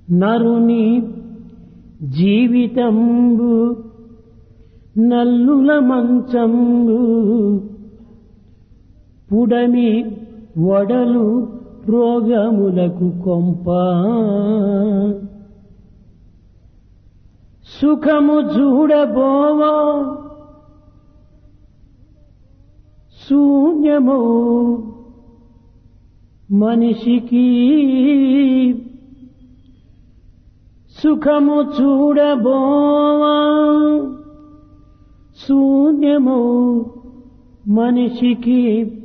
నరుని జీవితంబు నల్లుల మంచంబు పుడమి వడలు రోగములకు కొంప సుఖము చూడబోవా శూన్యము మనిషికి సుఖము చూడబోవా శూన్యము మనిషికి